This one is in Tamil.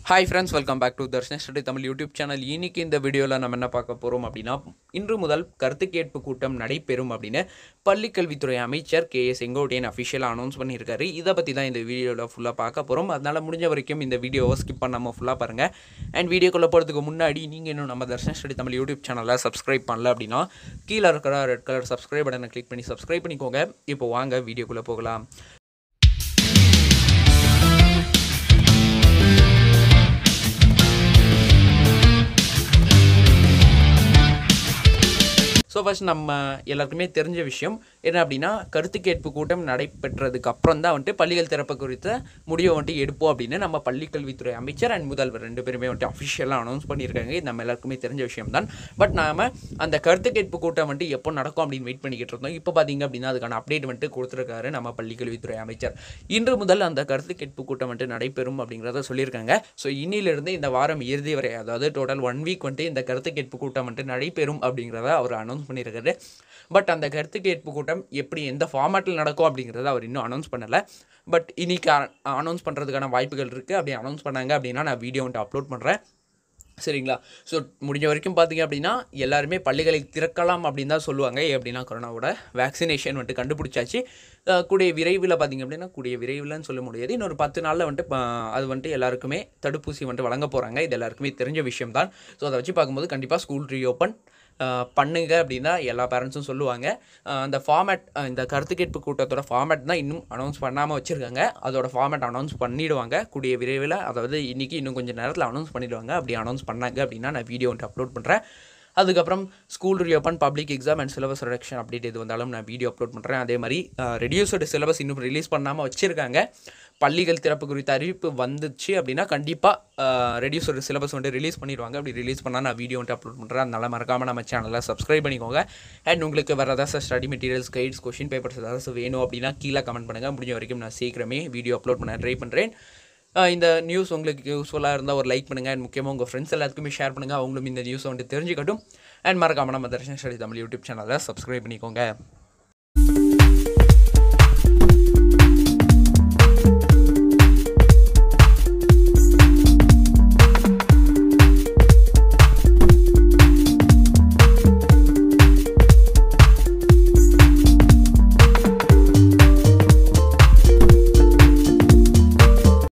hi friends welcome back to Darshan study Tamil YouTube channel இன்னைக்கு இந்த வீடியோவில் நம்ம என்ன பார்க்க போகிறோம் அப்படின்னா இன்று முதல் கருத்து கேட்பு கூட்டம் நடைபெறும் அப்படின்னு பள்ளிக்கல்வித்துறை அமைச்சர் கே ஏ செங்கோட்டையன் அஃபிஷியலாக அனௌன்ஸ் பண்ணியிருக்காரு இதை பற்றி தான் இந்த வீடியோவில் ஃபுல்லாக பார்க்க போகிறோம் அதனால் முடிஞ்ச வரைக்கும் இந்த வீடியோவை ஸ்கிப் பண்ணாமல் ஃபுல்லாக பாருங்கள் அண்ட் வீடியோக்குள்ளே போகிறதுக்கு முன்னாடி நீங்கள் இன்னும் நம்ம தர்ஷன் ஸ்டடி தமிழ் யூடியூப் சேனலை சப்ஸ்கிரைப் பண்ணல அப்படின்னா கீழே இருக்கிற ரெட் கலர் சப்ஸ்கிரைப் பட்டனை கிளிக் பண்ணி சப்ஸ்கிரைப் பண்ணிக்கோங்க இப்போ வாங்க வீடியோக்குள்ளே போகலாம் ஸோ ஃபர்ஸ்ட் நம்ம எல்லாருக்குமே தெரிஞ்ச விஷயம் என்ன அப்படின்னா கருத்து கேட்பு கூட்டம் நடைபெற்றதுக்கு அப்புறம் தான் வந்துட்டு பள்ளிகள் திறப்பு குறித்த முடிவை வந்துட்டு எடுப்போம் அப்படின்னு நம்ம பள்ளிக்கல்வித்துறை அமைச்சர் அண்ட் முதல்வர் ரெண்டு பேருமே வந்துட்டு அஃபிஷியலாக அனௌன்ஸ் பண்ணியிருக்காங்க இது நம்ம எல்லாருக்குமே தெரிஞ்ச விஷயம் தான் பட் நாம அந்த கருத்து கேட்பு கூட்டம் வந்துட்டு எப்போ நடக்கும் அப்படின்னு வெயிட் பண்ணிக்கிட்டு இருந்தோம் இப்போ பார்த்தீங்க அப்படின்னா அதுக்கான அப்டேட் வந்துட்டு கொடுத்துருக்காரு நம்ம பள்ளிக்கல்வித்துறை அமைச்சர் இன்று முதல் அந்த கருத்து கேட்பு கூட்டம் வந்துட்டு நடைபெறும் அப்படிங்கிறத சொல்லியிருக்காங்க ஸோ இன்னிலிருந்து இந்த வாரம் இறுதி வரை அதாவது டோட்டல் ஒன் வீக் வந்துட்டு இந்த கருத்து கேட்பு கூட்டம் வந்துட்டு நடைபெறும் அப்படிங்கிறத அவர் அனௌன்ஸ் பண்ணியிருக்காரு பட் அந்த கருத்து கேட்பு கூட்டம் எப்படி எந்த ஃபார்மேட்டில் நடக்கும் அப்படிங்கிறத அவர் இன்னும் அனௌன்ஸ் பண்ணலை பட் இன்னைக்கு அனௌன்ஸ் பண்ணுறதுக்கான வாய்ப்புகள் இருக்குது அப்படி அனௌன்ஸ் பண்ணாங்க அப்படின்னா நான் வீடியோ வந்துட்டு அப்லோட் பண்ணுறேன் சரிங்களா ஸோ முடிஞ்ச வரைக்கும் பார்த்தீங்க அப்படின்னா எல்லாருமே பள்ளிகளை திறக்கலாம் அப்படின்னு தான் சொல்லுவாங்க ஏன் அப்படின்னா கொரோனாவோட வேக்சினேஷன் வந்துட்டு கண்டுபிடிச்சாச்சு அஹ் கூடிய விரைவில் பார்த்தீங்க அப்படின்னா கூடிய விரைவில்னு சொல்ல முடியாது இன்னொரு பத்து நாளில் வந்துட்டு ப- அது வந்துட்டு எல்லாருக்குமே தடுப்பூசி வந்துட்டு வழங்க போகிறாங்க இது எல்லாருக்குமே தெரிஞ்ச விஷயம் தான் ஸோ அதை வச்சு பார்க்கும்போது கண்டிப்பாக ஸ்கூல் ரீஓப்பன் பண்ணுங்க அப்படின்னா எல்லா பேரண்ட்ஸும் சொல்லுவாங்க அஹ் அந்த ஃபார்மேட் இந்த கருத்து கேட்பு கூட்டத்தோட ஃபார்மேட் தான் இன்னும் அனௌன்ஸ் பண்ணாமல் வச்சுருக்காங்க அதோட ஃபார்மேட் அனௌன்ஸ் பண்ணிடுவாங்க கூடிய விரைவில் அதாவது இன்றைக்கி இன்னும் கொஞ்சம் நேரத்தில் அனௌன்ஸ் பண்ணிடுவாங்க அப்படி அனௌன்ஸ் பண்ணாங்க அப்படின்னா நான் வீடியோ வந்துட்டு அப்லோட் பண்ணுறேன் அதுக்கப்புறம் school reopen public exam and syllabus reduction update எது வந்தாலும் நான் வீடியோ அப்லோட் பண்ணுறேன் அதே மாதிரி ரெடியூஸ்டு சிலபஸ் இன்னும் ரிலீஸ் பண்ணாமல் வச்சுருக்காங்க பள்ளிகள் திறப்பு குறித்த அறிவிப்பு வந்துச்சு அப்படின்னா கண்டிப்பாக ரெடியூஸ்டு சிலபஸ் வந்துட்டு ரிலீஸ் பண்ணிடுவாங்க அப்படி ரிலீஸ் பண்ணால் நான் வீடியோ வந்துட்டு அப்லோட் பண்ணுறேன் அதனால மறக்காமல் நம்ம சேனலை சப்ஸ்கிரைப் பண்ணிக்கோங்க அண்ட் உங்களுக்கு வேறு ஏதாச்சும் study materials guides question papers ஏதாச்சும் வேணும் அப்படின்னா கீழே கமெண்ட் பண்ணுங்கள் முடிஞ்ச வரைக்கும் நான் சீக்கிரமே வீடியோ அப்லோட் பண்ண ட்ரை பண்ணுறேன் ஆஹ் இந்த நியூஸ் உங்களுக்கு யூஸ்ஃபுல்லாக இருந்தால் ஒரு லைக் பண்ணுங்கள் அண்ட் முக்கியமாக உங்கள் ஃப்ரெண்ட்ஸ் எல்லாத்துக்குமே ஷேர் பண்ணுங்கள் அவங்களும் இந்த நியூஸை வந்துட்டு தெரிஞ்சுக்கட்டும் அண்ட் மறக்காம நம்ம தர்ஷன் ஸ்டடி தமிழ் யூடியூப் சேனலை சப்ஸ்கிரைப் பண்ணிக்கோங்க